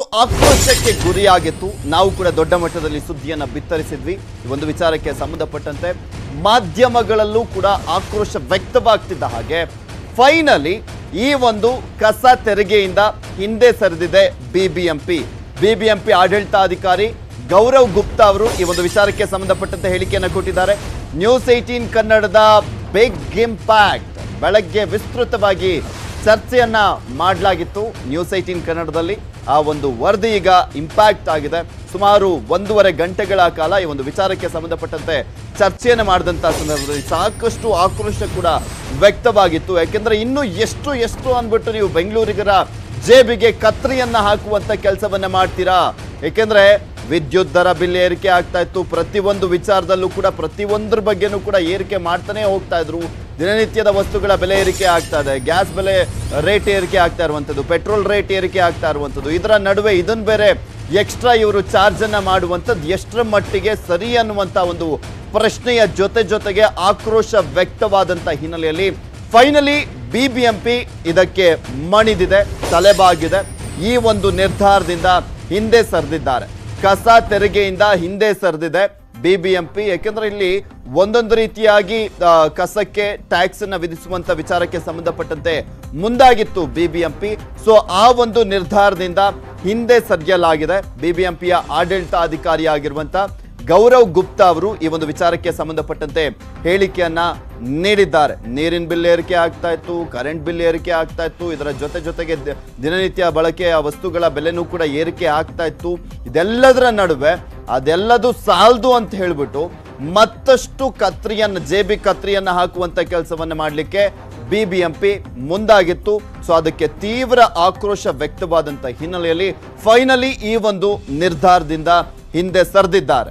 ಆಕ್ರೋಶಕ್ಕೆ ಗುರಿಯಾಗಿತ್ತು ನಾವು ಕೂಡ ದೊಡ್ಡ ಮಟ್ಟದಲ್ಲಿ ಸುದ್ದಿಯನ್ನ ಬಿತ್ತರಿಸಿದ್ವಿ ಈ ಒಂದು ವಿಚಾರಕ್ಕೆ ಸಂಬಂಧಪಟ್ಟಂತೆ ಮಾಧ್ಯಮಗಳಲ್ಲೂ ಕೂಡ ಆಕ್ರೋಶ ವ್ಯಕ್ತವಾಗ್ತಿದ್ದ ಹಾಗೆ ಫೈನಲಿ ಈ ಒಂದು ಕಸ ತೆರಿಗೆಯಿಂದ ಹಿಂದೆ ಸರಿದಿದೆ ಬಿಬಿಎಂಪಿ ಬಿಬಿಎಂಪಿ ಆಡಳಿತಾಧಿಕಾರಿ ಗೌರವ್ ಗುಪ್ತಾ ಅವರು ಈ ಒಂದು ವಿಚಾರಕ್ಕೆ ಸಂಬಂಧಪಟ್ಟಂತೆ ಹೇಳಿಕೆಯನ್ನು ಕೊಟ್ಟಿದ್ದಾರೆ ನ್ಯೂಸ್ ಏಟೀನ್ ಕನ್ನಡದ ಬಿಗ್ ಇಂಪ್ಯಾಕ್ಟ್ ಬೆಳಗ್ಗೆ ವಿಸ್ತೃತವಾಗಿ ಚರ್ಚೆಯನ್ನ ಮಾಡಲಾಗಿತ್ತು ನ್ಯೂಸ್ ಏಟೀನ್ ಕನ್ನಡದಲ್ಲಿ ಆ ಒಂದು ವರದಿ ಈಗ ಇಂಪ್ಯಾಕ್ಟ್ ಆಗಿದೆ ಸುಮಾರು ಒಂದೂವರೆ ಗಂಟೆಗಳ ಕಾಲ ಈ ಒಂದು ವಿಚಾರಕ್ಕೆ ಸಂಬಂಧಪಟ್ಟಂತೆ ಚರ್ಚೆಯನ್ನು ಮಾಡಿದಂಥ ಸಂದರ್ಭದಲ್ಲಿ ಸಾಕಷ್ಟು ಆಕ್ರೋಶ ಕೂಡ ವ್ಯಕ್ತವಾಗಿತ್ತು ಯಾಕೆಂದ್ರೆ ಇನ್ನು ಎಷ್ಟು ಎಷ್ಟು ಅಂದ್ಬಿಟ್ಟು ನೀವು ಬೆಂಗಳೂರಿಗರ ಜೇಬಿಗೆ ಕತ್ರಿಯನ್ನ ಹಾಕುವಂತ ಕೆಲಸವನ್ನ ಮಾಡ್ತೀರಾ ಏಕೆಂದ್ರೆ ವಿದ್ಯುತ್ ದರ ಬಿಲ್ ಏರಿಕೆ ಆಗ್ತಾ ಇತ್ತು ಪ್ರತಿಯೊಂದು ವಿಚಾರದಲ್ಲೂ ಕೂಡ ಪ್ರತಿಯೊಂದ್ರ ಬಗ್ಗೆನೂ ಕೂಡ ಏರಿಕೆ ಮಾಡ್ತಾನೆ ಹೋಗ್ತಾ ಇದ್ರು ದಿನನಿತ್ಯದ ವಸ್ತುಗಳ ಬೆಲೆ ಏರಿಕೆ ಆಗ್ತಾ ಇದೆ ಗ್ಯಾಸ್ ಬೆಲೆ ರೇಟ್ ಏರಿಕೆ ಆಗ್ತಾ ಇರುವಂಥದ್ದು ಪೆಟ್ರೋಲ್ ರೇಟ್ ಏರಿಕೆ ಆಗ್ತಾ ಇರುವಂಥದ್ದು ಇದರ ನಡುವೆ ಇದನ್ನ ಬೇರೆ ಎಕ್ಸ್ಟ್ರಾ ಇವರು ಚಾರ್ಜ್ ಅನ್ನ ಮಾಡುವಂಥದ್ದು ಎಷ್ಟರ ಮಟ್ಟಿಗೆ ಸರಿ ಅನ್ನುವಂಥ ಒಂದು ಪ್ರಶ್ನೆಯ ಜೊತೆ ಜೊತೆಗೆ ಆಕ್ರೋಶ ವ್ಯಕ್ತವಾದಂಥ ಹಿನ್ನೆಲೆಯಲ್ಲಿ ಫೈನಲಿ ಬಿಬಿಎಂಪಿ ಇದಕ್ಕೆ ಮಣಿದಿದೆ ತಲೆಬಾಗಿದೆ ಈ ಒಂದು ನಿರ್ಧಾರದಿಂದ ಹಿಂದೆ ಸರಿದಿದ್ದಾರೆ ಕಸ ತೆರಿಗೆಯಿಂದ ಹಿಂದೆ ಸರಿದಿದೆ ಬಿಬಿಎಂಪಿ ಯಾಕೆಂದ್ರೆ ಇಲ್ಲಿ ಒಂದೊಂದು ರೀತಿಯಾಗಿ ಆ, ಕಸಕ್ಕೆ ಟ್ಯಾಕ್ಸ್ ಅನ್ನ ವಿಧಿಸುವಂತ ವಿಚಾರಕ್ಕೆ ಸಂಬಂಧಪಟ್ಟಂತೆ ಮುಂದಾಗಿತ್ತು ಬಿಬಿಎಂಪಿ ಸೊ ಆ ಒಂದು ನಿರ್ಧಾರದಿಂದ ಹಿಂದೆ ಸರಿಯಲಾಗಿದೆ ಬಿಬಿಎಂಪಿಯ ಆಡಳಿತಾಧಿಕಾರಿಯಾಗಿರುವಂತ ಗೌರವ್ ಗುಪ್ತಾ ಅವರು ಈ ಒಂದು ವಿಚಾರಕ್ಕೆ ಸಂಬಂಧಪಟ್ಟಂತೆ ಹೇಳಿಕೆಯನ್ನ ನೀಡಿದ್ದಾರೆ ನೀರಿನ ಬಿಲ್ ಏರಿಕೆ ಆಗ್ತಾ ಇತ್ತು ಕರೆಂಟ್ ಬಿಲ್ ಏರಿಕೆ ಆಗ್ತಾ ಇತ್ತು ಇದರ ಜೊತೆ ಜೊತೆಗೆ ದ- ದಿನನಿತ್ಯ ಬಳಕೆಯ ವಸ್ತುಗಳ ಬೆಲೆನೂ ಕೂಡ ಏರಿಕೆ ಆಗ್ತಾ ಇತ್ತು ಇದೆಲ್ಲದರ ನಡುವೆ ಅದೆಲ್ಲದು ಸಾಲದು ಅಂತ ಹೇಳ್ಬಿಟ್ಟು ಮತ್ತಷ್ಟು ಕತ್ರಿಯನ್ನ ಜೇಬಿ ಕತ್ರಿಯನ್ನ ಹಾಕುವಂತ ಕೆಲಸವನ್ನ ಮಾಡಲಿಕ್ಕೆ ಬಿಬಿಎಂಪಿ ಮುಂದಾಗಿತ್ತು ಸೊ ಅದಕ್ಕೆ ತೀವ್ರ ಆಕ್ರೋಶ ವ್ಯಕ್ತವಾದಂತ ಹಿನ್ನೆಲೆಯಲ್ಲಿ ಫೈನಲಿ ಈ ಒಂದು ನಿರ್ಧಾರದಿಂದ ಹಿಂದೆ ಸರಿದಿದ್ದಾರೆ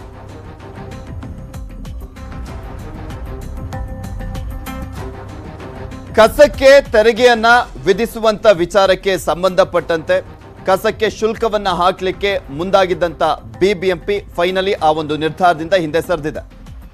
ಕಸಕ್ಕೆ ತೆರಿಗೆಯನ್ನ ವಿಧಿಸುವಂತ ವಿಚಾರಕ್ಕೆ ಸಂಬಂಧಪಟ್ಟಂತೆ ಕಸಕ್ಕೆ ಶುಲ್ಕವನ್ನ ಹಾಕಲಿಕ್ಕೆ ಮುಂದಾಗಿದ್ದಂತ ಬಿಬಿಎಂಪಿ ಫೈನಲಿ ಆ ಒಂದು ನಿರ್ಧಾರದಿಂದ ಹಿಂದೆ ಸರಿದಿದೆ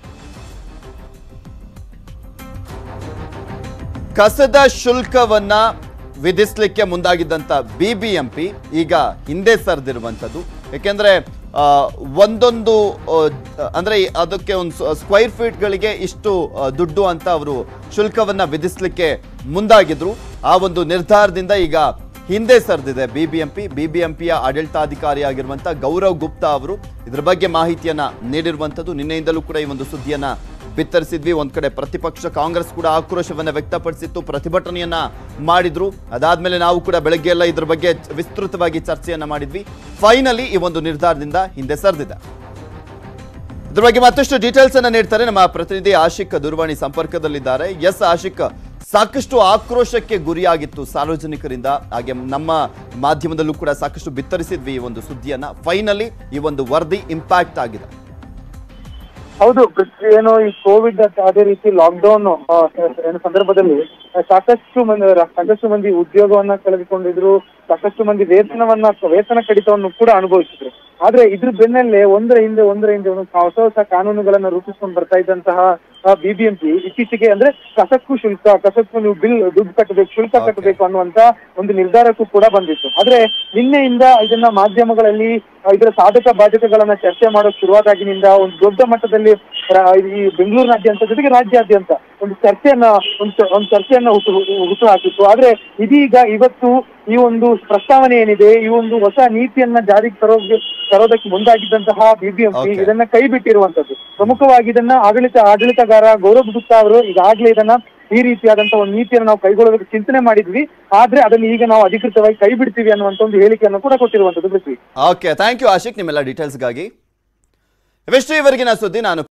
ಕಸದ ಶುಲ್ಕವನ್ನ ವಿಧಿಸ್ಲಿಕ್ಕೆ ಮುಂದಾಗಿದ್ದಂತ ಬಿಬಿಎಂಪಿ ಈಗ ಹಿಂದೆ ಸರಿದಿರುವಂಥದ್ದು ಯಾಕೆಂದ್ರೆ ಆ, ಒಂದೊಂದು ಆ, ಅಂದ್ರೆ ಈ- ಅದಕ್ಕೆ ಒಂದು ಸ್ಕ್ವೈರ್ ಫೀಟ್ಗಳಿಗೆ ಇಷ್ಟು ಆ, ದುಡ್ಡು ಅಂತ ಅವರು ಶುಲ್ಕವನ್ನ ವಿಧಿಸ್ಲಿಕ್ಕೆ ಮುಂದಾಗಿದ್ರು ಆ ಒಂದು ನಿರ್ಧಾರದಿಂದ ಈಗ ಹಿಂದೆ ಸರಿದಿದೆ ಬಿಬಿಎಂಪಿ ಬಿಬಿಎಂಪಿಯ ಆಡಳಿತಾಧಿಕಾರಿಯಾಗಿರುವಂಥ ಗೌರವ್ ಗುಪ್ತಾ ಅವರು ಇದ್ರ ಬಗ್ಗೆ ಮಾಹಿತಿಯನ್ನ ನೀಡಿರುವಂಥದ್ದು ನಿನ್ನೆಯಿಂದಲೂ ಕೂಡ ಈ ಒಂದು ಸುದ್ದಿಯನ್ನ ಬಿತ್ತರಿಸಿದ್ವಿ ಒಂದ್ ಕಡೆ ಪ್ರತಿಪಕ್ಷ ಕಾಂಗ್ರೆಸ್ ಕೂಡ ಆಕ್ರೋಶವನ್ನ ವ್ಯಕ್ತಪಡಿಸಿತ್ತು ಪ್ರತಿಭಟನೆಯನ್ನ ಮಾಡಿದ್ರು ಅದಾದ್ಮೇಲೆ ನಾವು ಕೂಡ ಬೆಳಗ್ಗೆ ಎಲ್ಲ ಇದ್ರ ಬಗ್ಗೆ ವಿಸ್ತೃತವಾಗಿ ಚರ್ಚೆಯನ್ನ ಮಾಡಿದ್ವಿ ಫೈನಲಿ ಈ ಒಂದು ನಿರ್ಧಾರದಿಂದ ಹಿಂದೆ ಸರಿದಿದೆ ಇದ್ರ ಬಗ್ಗೆ ಮತ್ತಷ್ಟು ಡೀಟೇಲ್ಸ್ ಅನ್ನ ನೀಡ್ತಾರೆ ನಮ್ಮ ಪ್ರತಿನಿಧಿ ಆಶಿಕ್ ದೂರವಾಣಿ ಸಂಪರ್ಕದಲ್ಲಿದ್ದಾರೆ ಎಸ್ ಆಶಿಕ್ ಸಾಕಷ್ಟು ಆಕ್ರೋಶಕ್ಕೆ ಗುರಿಯಾಗಿತ್ತು ಸಾರ್ವಜನಿಕರಿಂದ ಹಾಗೆ ನಮ್ಮ ಮಾಧ್ಯಮದಲ್ಲೂ ಕೂಡ ಸಾಕಷ್ಟು ಬಿತ್ತರಿಸಿದ್ವಿ ಈ ಒಂದು ಸುದ್ದಿಯನ್ನ ಫೈನಲಿ ಈ ಒಂದು ವರದಿ ಇಂಪ್ಯಾಕ್ಟ್ ಆಗಿದೆ ಹೌದು ಪೃಥ್ವಿ ಏನು ಈ ಕೋವಿಡ್ ಅದೇ ರೀತಿ ಲಾಕ್ಡೌನ್ ಏನು ಸಂದರ್ಭದಲ್ಲಿ ಆ, ಸಾಕಷ್ಟು ಮಂದಿ ಸಾಕಷ್ಟು ಮಂದಿ ಉದ್ಯೋಗವನ್ನ ಕಳೆದುಕೊಂಡಿದ್ರು ಸಾಕಷ್ಟು ಮಂದಿ ವೇತನವನ್ನ ವೇತನ ಕಡಿತವನ್ನು ಕೂಡ ಅನುಭವಿಸಿದ್ರು ಆದ್ರೆ ಇದ್ರ ಬೆನ್ನಲ್ಲೇ ಒಂದರ ಹಿಂದೆ ಒಂದರ ಹಿಂದೆ ಒಂದು ಹೊಸ ಹೊಸ ಕಾನೂನುಗಳನ್ನ ರೂಪಿಸ್ಕೊಂಡು ಬರ್ತಾ ಇದ್ದಂತಹ ಬಿಬಿಎಂಪಿ ಇತ್ತೀಚೆಗೆ ಅಂದ್ರೆ ಕಸಕ್ಕೂ ಶುಲ್ಕ ಕಸಕ್ಕೂ ನೀವು ಬಿಲ್ ದುಡ್ಡು ಕಟ್ಟಬೇಕು ಶುಲ್ಕ Okay. ಕಟ್ಟಬೇಕು ಅನ್ನುವಂತ ಒಂದು ನಿರ್ಧಾರಕ್ಕೂ ಕೂಡ ಬಂದಿತ್ತು ಆದ್ರೆ ನಿನ್ನೆಯಿಂದ ಇದನ್ನ ಮಾಧ್ಯಮಗಳಲ್ಲಿ ಆ, ಇದರ ಸಾಧಕ ಬಾಧಕಗಳನ್ನ ಚರ್ಚೆ ಮಾಡೋಕ್ ಶುರುವಾದಾಗಿನಿಂದ ಒಂದು ದೊಡ್ಡ ಮಟ್ಟದಲ್ಲಿ ರಾ- ಈ ಬೆಂಗಳೂರಿನಾದ್ಯಂತ ಜೊತೆಗೆ ರಾಜ್ಯಾದ್ಯಂತ ಒಂದು ಚರ್ಚೆಯನ್ನ ಒಂದು ಚ- ಒಂದು ಚರ್ಚೆಯನ್ನ ಹುಟ್ಟು ಹುಟ್ಟು ಹಾಕಿತ್ತು ಆದ್ರೆ ಇದೀಗ ಇವತ್ತು ಈ ಒಂದು ಪ್ರಸ್ತಾವನೆ ಏನಿದೆ ಈ ಒಂದು ಹೊಸ ನೀತಿಯನ್ನ ಜಾರಿಗೆ ತರೋಗೆ ತರೋದಕ್ಕೆ ಮುಂದಾಗಿದ್ದಂತಹ ಬಿಬಿಎಂಪಿ Okay. ಇದನ್ನ ಕೈ ಬಿಟ್ಟಿರುವಂತದ್ದು ಪ್ರಮುಖವಾಗಿ ಇದನ್ನ ಆಡಳಿತ ಆಡಳಿತಗಾರ ಗೌರವ್ ಗುಪ್ತಾ ಅವರು ಈಗಾಗಲೇ ಇದನ್ನ ಈ ರೀತಿಯಾದಂತಹ ಒಂದು ನೀತಿಯನ್ನು ನಾವು ಕೈಗೊಳ್ಳೋದಕ್ಕೆ ಚಿಂತನೆ ಮಾಡಿದ್ವಿ ಆದ್ರೆ ಅದನ್ನ ಈಗ ನಾವು ಅಧಿಕೃತವಾಗಿ ಕೈ ಬಿಡ್ತೀವಿ ಅನ್ನುವಂತ ಒಂದು ಹೇಳಿಕೆಯನ್ನು ಕೂಡ ಕೊಟ್ಟಿರುವಂತದ್ದು Prithvi okay thank you Ashik ನಿಮ್ಮೆಲ್ಲ ಡೀಟೇಲ್ಸ್ಗಾಗಿ ಇವಿಷ್ಟು ಇವರೆಗಿನ ಸುದ್ದಿ ನಾನು